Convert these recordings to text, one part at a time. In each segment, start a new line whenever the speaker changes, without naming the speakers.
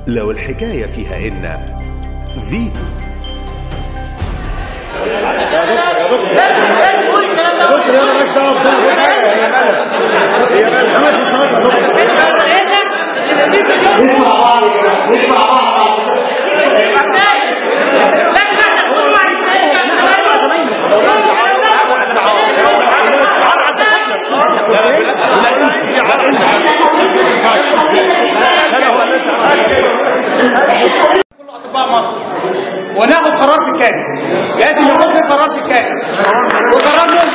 لو الحكاية فيها إن فيتو
كل اطباء مصر وناخد قرار في كامل لازم يكون في قرار في كامل وقرارهم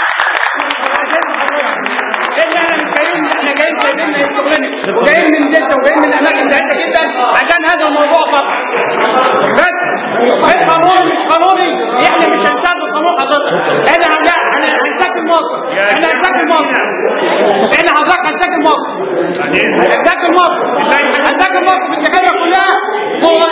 الا انا مش جايين احنا جايين جايين من شغلنا وجايين من جده وجايين من اماكن بعيده جدا عشان هذا الموضوع فقط بس مش قانوني مش قانوني احنا مش هنساعد القانون حضرتك احنا لا احنا هنسكن مصر احنا هنسكن مصر احنا حضرتك هنسكن مصر هنسكن مصر هنسكن مصر بالجمهوريه كلها هو